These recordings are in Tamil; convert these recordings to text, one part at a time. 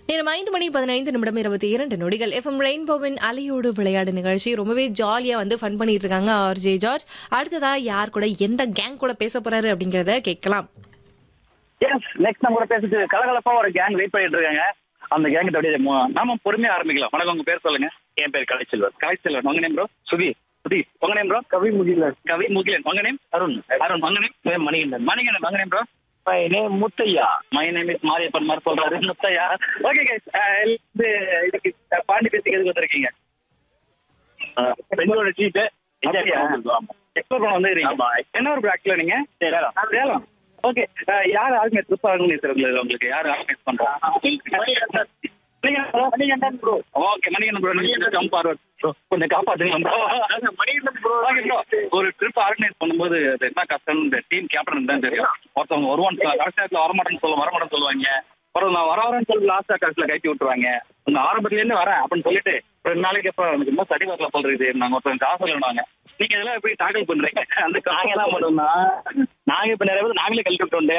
நேரம் ஐந்து மணி பதினைந்து நிமிடம் இருபத்தி இரண்டு நொடிகள் எஃப்எம் ரெயின்போவின் அலையோடு விளையாடு நிகழ்ச்சி ரொம்பவே ஜாலியா வந்து ஃபன் பண்ணிட்டு இருக்காங்க ஆர்ஜே ஜார்ஜ் அடுத்ததா யார் கூட எந்த கேங் கூட பேச போறாரு அப்படிங்கறத கேட்கலாம் எஸ் நெக்ஸ்ட் நம்ம கூட பேசிட்டு கலகலப்பா ஒரு கேங் வெயிட் பண்ணிட்டு இருக்காங்க அந்த கேங் அப்படியே மு- நாம பொறுமையா ஆரம்பிக்கலாம் வணக்கம் உங்க பேர் சொல்லுங்க என் பேர் கலைச்செல்வன் கலைச்செல்வன் உங்க நேம் ப்ரோ சுதி சுதி உங்க நேம் ப்ரோ கவி முகிலன் கவி முகிலன் உங்க நேம் அருண் அருண் உங்க நேம் மணிகண்டன் மணிகண்டன் உங்க name bro my name Muthaiya my name is Mariyappan மாதிரி சொல்றாரு முத்தையா ஓகே கைஸ் இது இதுக்கு பாண்டி பேசிக்கிறதுக்கு வந்திருக்கீங்க பெங்களூர் சீட்டு எக்ஸ்ப்ளோர் பண்ண வந்துருக்கீங்க என்ன ஒரு ஆக்சுவலா நீங்க சேலம் சேலம் ஓகே யார் ஆர்கனைஸ் ட்ரிப் ஆர்கனைஸ் இருக்குல்ல உங்களுக்கு யார் ஆர்கனைஸ் பண்றா Manikandan bro okay Manikandan bro நீங்க கம் ஃபார்வர்ட் கொஞ்சம் காப்பாத்துங்க ப்ரோ மணிகண்டன் ப்ரோ ஒரு ட்ரிப் ஆர்கனைஸ் பண்ணும்போது அது என்ன கஷ்டம் இந்த டீம் கேப்டன் தான் தெரியும் ஒருத்தவங்க வருவான் கடைசி நேரத்தில் வரமாட்டேன்னு சொல்ல வரமாட்டேன்னு சொல்லுவாங்க அப்புறம் நான் வர வரேன்னு சொல்லி லாஸ்டா கடைசியில் கட்டி விட்டுருவாங்க இந்த ஆரம்பத்துல இருந்து வரேன் அப்படின்னு சொல்லிட்டு ரெண்டு நாளைக்கு அப்புறம் எனக்கு இன்னும் சரி வரல சொல்றது நாங்க ஒருத்தவங்க காசு சொல்லுவாங்க நீங்க இதெல்லாம் எப்படி டாக்கிள் பண்றீங்க அந்த நாங்க என்ன பண்ணோம்னா நாங்க இப்ப நிறைய பேர் நாங்களே கழட்டி விட்டோம்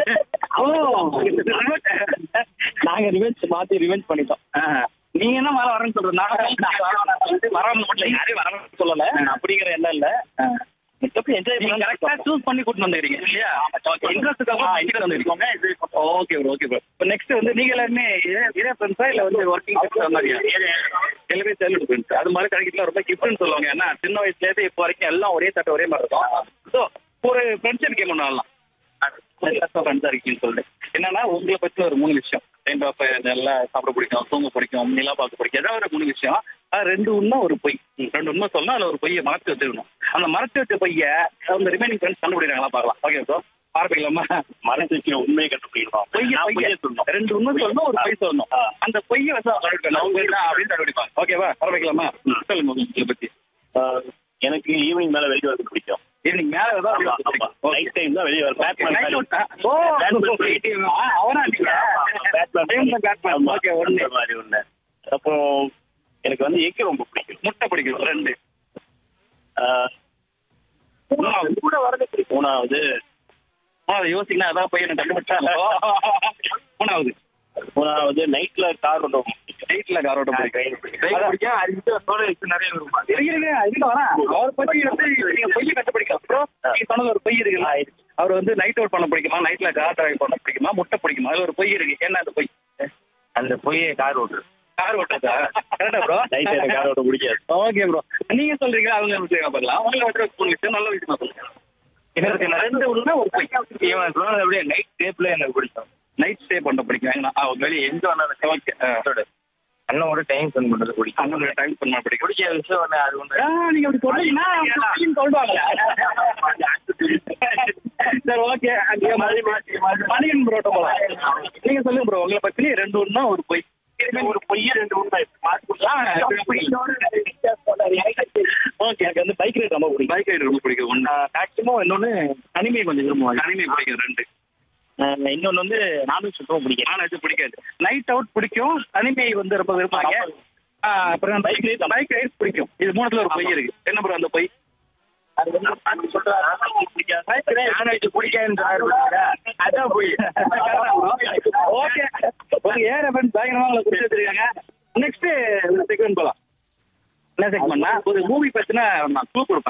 நாங்க ரிவெஞ்ச் மாத்தி ரிவெஞ்ச் பண்ணிட்டோம் நீங்க என்ன மேல வரேன்னு சொல்றது நான் வரணும் மட்டும் யாரையும் வரணும்னு சொல்லல அப்படிங்கிற எண்ணம் இல்ல எப்படி என்ஜாய் பண்ணி கரெக்டா சூஸ் பண்ணி கூட்டு வந்துக்கிறீங்க இல்லையா இன்ட்ரெஸ்ட்டுக்காக இன்ட்ரெஸ்ட் வந்துருக்கோங்க ஓகே ப்ரோ ஓகே ப்ரோ இப்போ நெக்ஸ்ட் வந்து நீங்க எல்லாருமே இதே இதே ஃப்ரெண்ட்ஸா இல்ல வந்து ஒர்க்கிங் ஃப்ரெண்ட்ஸ் வந்தாங்க எல்லாமே சைல்டு ஃப்ரெண்ட்ஸ் அது மாதிரி கிடைக்கிறதுல ரொம்ப கிஃப்ட்னு சொல்லுவாங்க ஏன்னா சின்ன வயசுல இருந்து இப்போ வரைக்கும் எல்லாம் ஒரே தட்ட ஒரே மாதிரி இருக்கும் ஸோ ஒரு ஃப்ரெண்ட்ஷிப் கேம் ஒன்று ஆடலாம் ஃப்ரெண்ட்ஸா இருக்கீங்கன்னு சொல்லிட்டு என்னன்னா உங்களை பத்தி ஒரு மூணு விஷயம் டைம் ஆஃப் நல்லா சாப்பிட பிடிக்கும் தூங்க பிடிக்கும் நிலா பார்க்க பிடிக்கும் ஏதாவது ஒரு மூணு விஷயம் அது ரெண்டு உண்மை ஒரு பொய் ரெண்டு உண்மை சொல்லணும் அதுல ஒரு பொய்யை மறைச்சு வச்சிருக்கணும் அந்த மறைச்சு வச்ச பொய்ய அந்த ரிமைனிங் ஃப்ரெண்ட்ஸ் கண்டுபிடிக்கிறாங்களா பார்க்கலாம் ஓகே ப்ரோ ஆரம்பிக்கலாமா மனசு வச்சு உண்மையை கண்டுபிடிக்கணும் பொய்ய நான் பொய்ய பொய்யை சொல்லணும் ரெண்டு உண்மை சொல்லணும் ஒரு பொய் சொல்லணும் அந்த பொய்யை வச்சு அவங்க கண்டுபிடிக்கணும் அவங்க தான் அப்படின்னு கண்டுபிடிப்பாங்க ஓகேவா ஆரம்பிக்கலாமா சொல்லுங்க உங்களை பத்தி ஆஹ் எனக்கு ஈவினிங் மேல வெளியே வரது பிடிக்கும் ஈவினிங் மேல ஆமா, ஆமா. ஏதாவது நைட் டைம் தான் வெளியே வரும் பேட்மேன் Night மாதிரி. out ஆ? ஓ, Batman. ஆ, அவனா நீங்க? பேட்மேன் Time ல Batman. ஆமா, Okay, ஒண்ணு. அந்த மாதிரி ஒண்ணு அப்புறம் எனக்கு வந்து எக்கு ரொம்ப பிடிக்கும் முட்டை பிடிக்கும் ரெண்டு ஆஹ் மூணாவது கூட வரது பிடிக்கும் மூணாவது மூணாவது யோசிக்கணும் அதான் போய் எனக்கு கண்டுபிடிச்சா மூணாவது மூணாவது நைட்ல கார் ரொம்ப பிடிக்கும் நைட்ல காரோட பிடிக்கும் Bike பிடிக்கும் அது வந்து சோழ எக்கு நிறைய இருக்கும் இருங்க இதுல வரேன் அவர் பத்தி வந்து நீங்க பொய்ய கண்டுபிடிக்கலாம் அப்புறம் நீங்க சொன்னது ஒரு பொய் இருக்குல்ல அவர் வந்து நைட் அவுட் பண்ண பிடிக்குமா நைட்ல கார் டிரைவ் பண்ண பிடிக்குமா முட்டை பிடிக்குமா அதுல ஒரு பொய் இருக்கு என்ன அந்த பொய் அந்த பொய்யை கார் ஓட்டுறது கார் ஓட்டுறதா கரெக்டா ப்ரோ நைட் எனக்கு கார் ஓட்ட பிடிக்காது ஓகே ப்ரோ நீங்க சொல்றீங்க அவங்க விஷயம் பார்க்கலாம் உங்களை வச்சு ஒரு விஷயம் நல்ல விஷயமா சொல்லுங்க எனக்கு என்ன ரெண்டு உள்ள ஒரு பொய் இவன் சொன்னது அப்படியே நைட் டேப்ல எனக்கு பிடிக்கும் நைட் ஸ்டே பண்ண பிடிக்கும் அவங்க வெளியே எங்க வேணாலும் ஓகே அண்ணனோட டைம் ஸ்பெண்ட் பண்றது பிடிக்கும் அண்ணன் டைம் பண்ண பிடிக்கும் பிடிச்ச விஷயம் ஒண்ணு அது ஒண்ணு ஆ, நீங்க அப்படி சொன்னீங்கன்னா அவங்க பொய்ன்னு சொல்லுவாங்க சரி ஓகே மணிகன் ப்ரோட்ட போலாம் நீங்க சொல்லுங்க ப்ரோ உங்களை பத்தி ரெண்டு ஒண்ணா ஒரு பொய் ஒரு பொய்ய ரெண்டு உண்மை ஓகே எனக்கு வந்து பைக் ரைட் ரொம்ப பிடிக்கும் பைக் ரைடு ரொம்ப பிடிக்கும் ஒன்று மேக்ஸிமம் இன்னொன்னு தனிமை கொஞ்சம் விரும்புவாங்க தனிமை பிடிக்கும் ரெண்டு இன்னொன்னு வந்து நானும் சுத்தம் பிடிக்கும் நானும் பிடிக்காது நைட் அவுட் பிடிக்கும் தனிமை வந்து ரொம்ப விரும்புவாங்க ஆ, அப்புறம் பைக் ரைட் பைக் ரைட் பிடிக்கும் இது மூணுத்துல ஒரு பொய் இருக்கு என்ன ப்ரோ அந்த பொய் அது வந்து நான் சொல்றேன் அதான் போய் ஓகே ஓகே ஏர் எஃப்என் பயங்கரமா உங்களை குறிச்சு வச்சிருக்காங்க நெக்ஸ்ட் செக்மெண்ட் போலாம் என்ன செக்மெண்ட்னா ஒரு மூவி பத்தின நான் க்ளூ கொடுப்பேன்